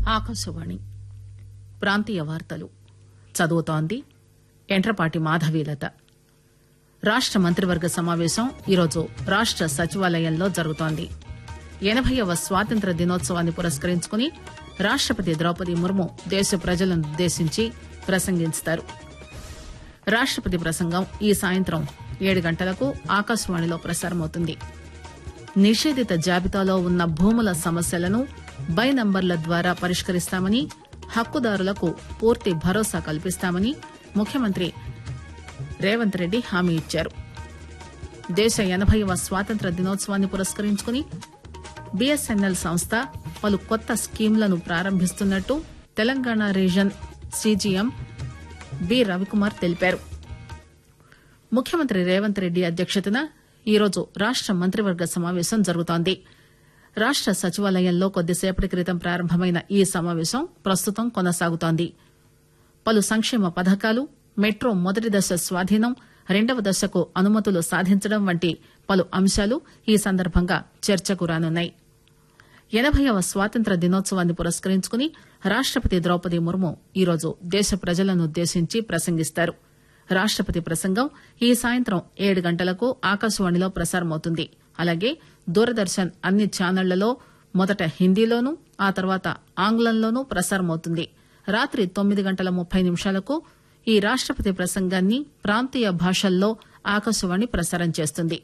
ఆకాశవాణి ప్రాంతీయ వార్తలు చదువుతోంది ఎంట్రపాటి మాధవీలత రాష్ట మంత్రివర్గ సమావేశం ఈరోజు రాష్ట సచివాలయంలో జరుగుతోంది ఎనభైవ స్వాతంత్ర దినోత్సవాన్ని పురస్కరించుకుని రాష్టపతి ద్రౌపది ముర్ము దేశ ప్రజలను ఉద్దేశించి ప్రసంగిస్తారు రాష్టపతి ప్రసంగం ఈ సాయంత్రం ఏడు గంటలకు ఆకాశవాణిలో ప్రసారమవుతుంది నిషేధిత జాబితాలో ఉన్న భూముల సమస్యలను బై నంబర్ల ద్వారా పరిష్కరిస్తామని హక్కుదారులకు పూర్తి భరోసా కల్పిస్తామని ముఖ్యమంత్రి రేవంత్ రెడ్డి హామీ ఇచ్చారు దేశ ఎనభైవ స్వాతంత్ర దినోత్సవాన్ని పురస్కరించుకుని బీఎస్ఎన్ఎల్ సంస్థ పలు కొత్త స్కీంలను ప్రారంభిస్తున్నట్టు Telangana region CGM B Ravikumar తెలిపారు ముఖ్యమంత్రి రేవంత్ రెడ్డి అధ్యక్షతన ఈరోజు రాష్ట మంత్రివర్గ సమావేశం జరుగుతోంది రాష్ట సచివాలయంలో కొద్దిసేపటి క్రితం ప్రారంభమైన ఈ సమావేశం ప్రస్తుతం కొనసాగుతోంది పలు సంక్షేమ పథకాలు మెట్రో మొదటి దశ స్వాధీనం రెండవ దశకు అనుమతులు సాధించడం వంటి పలు అంశాలు ఈ సందర్భంగా చర్చకు రానున్నాయి ఎనభైవ స్వాతంత్ర దినోత్సవాన్ని పురస్కరించుకుని రాష్టపతి ద్రౌపది ముర్ము ఈరోజు దేశ ప్రజలనుద్దేశించి ప్రసంగిస్తారు రాష్టపతి ప్రసంగం ఈ సాయంత్రం ఏడు గంటలకు ఆకాశవాణిలో ప్రసారమవుతుంది అలాగే దూరదర్శన్ అన్ని ఛానళ్లలో మొదట హిందీలోనూ ఆ తర్వాత ఆంగ్లంలోనూ ప్రసారమవుతుంది రాత్రి తొమ్మిది గంటల ముప్పై నిమిషాలకు ఈ రాష్టపతి ప్రసంగాన్ని ప్రాంతీయ భాషల్లో ఆకాశవాణి ప్రసారం చేస్తుంది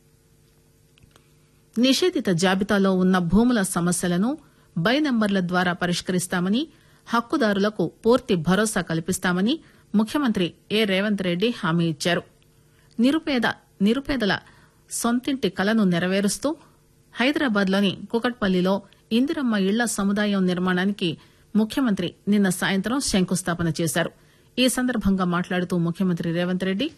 నిషేధిత జాబితాలో ఉన్న భూముల సమస్యలను బై నంబర్ల ద్వారా పరిష్కరిస్తామని హక్కుదారులకు పూర్తి భరోసా కల్పిస్తామని ముఖ్యమంత్రి ఏ రేవంత్ రెడ్డి హామీ ఇచ్చారు నిరుపేద నిరుపేదల సొంతింటి కలను నెరవేరుస్తూ హైదరాబాద్ లోని కుకట్పల్లిలో ఇందిరమ్మ ఇళ్ల సముదాయం నిర్మాణానికి ముఖ్యమంత్రి నిన్న సాయంత్రం శంకుస్థాపన చేశారు ఈ సందర్భంగా మాట్లాడుతూ ముఖ్యమంత్రి రేవంత్ రెడ్డి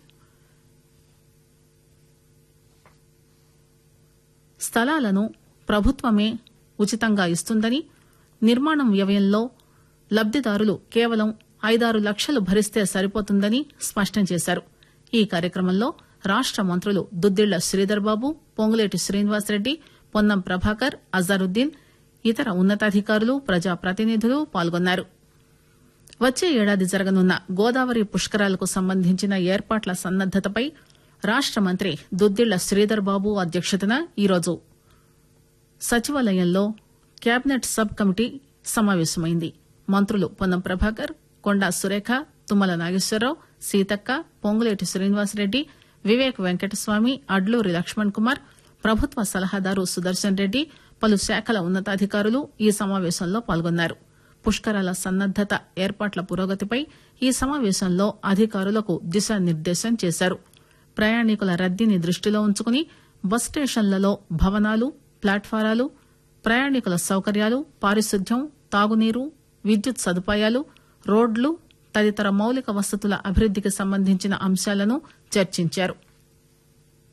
స్థలాలను ప్రభుత్వమే ఉచితంగా ఇస్తుందని నిర్మాణం వ్యయంలో లబ్దిదారులు కేవలం ఐదారు లక్షలు భరిస్తే సరిపోతుందని స్పష్టం చేశారు ఈ కార్యక్రమంలో రాష్ట మంత్రులు దుద్దిళ్ల శ్రీధర్బాబు పొంగులేటి శ్రీనివాసరెడ్డి పొన్నం ప్రభాకర్ అజారుద్దీన్ ఇతర ఉన్నతాధికారులు ప్రజాప్రతినిధులు పాల్గొన్నారు వచ్చే ఏడాది జరగనున్న గోదావరి పుష్కరాలకు సంబంధించిన ఏర్పాట్ల సన్నద్దతపై రాష్ట మంత్రి దుద్దిళ్ల శ్రీధర్ బాబు అధ్యక్షతన ఈరోజు సచివాలయంలో కేబినెట్ సబ్ కమిటీ సమావేశమైంది మంత్రులు పొన్నం ప్రభాకర్ కొండా సురేఖ తుమ్మల నాగేశ్వరరావు సీతక్క పొంగులేటి శ్రీనివాసరెడ్డి వివేక్ వెంకటస్వామి అడ్లూరి లక్ష్మణ్ కుమార్ ప్రభుత్వ సలహాదారు సుదర్శన్ రెడ్డి పలు శాఖల ఉన్నతాధికారులు ఈ సమావేశంలో పాల్గొన్నారు పుష్కరాల సన్నద్దత ఏర్పాట్ల పురోగతిపై ఈ సమావేశంలో అధికారులకు దిశానిర్దేశం చేశారు ప్రయాణికుల రద్దీని దృష్టిలో ఉంచుకుని బస్ స్టేషన్లలో భవనాలు ప్లాట్ఫారాలు ప్రయాణికుల సౌకర్యాలు పారిశుద్ధ్యం తాగునీరు విద్యుత్ సదుపాయాలు రోడ్లు తదితర మౌలిక వసతుల అభివృద్దికి సంబంధించిన అంశాలను చర్చించారు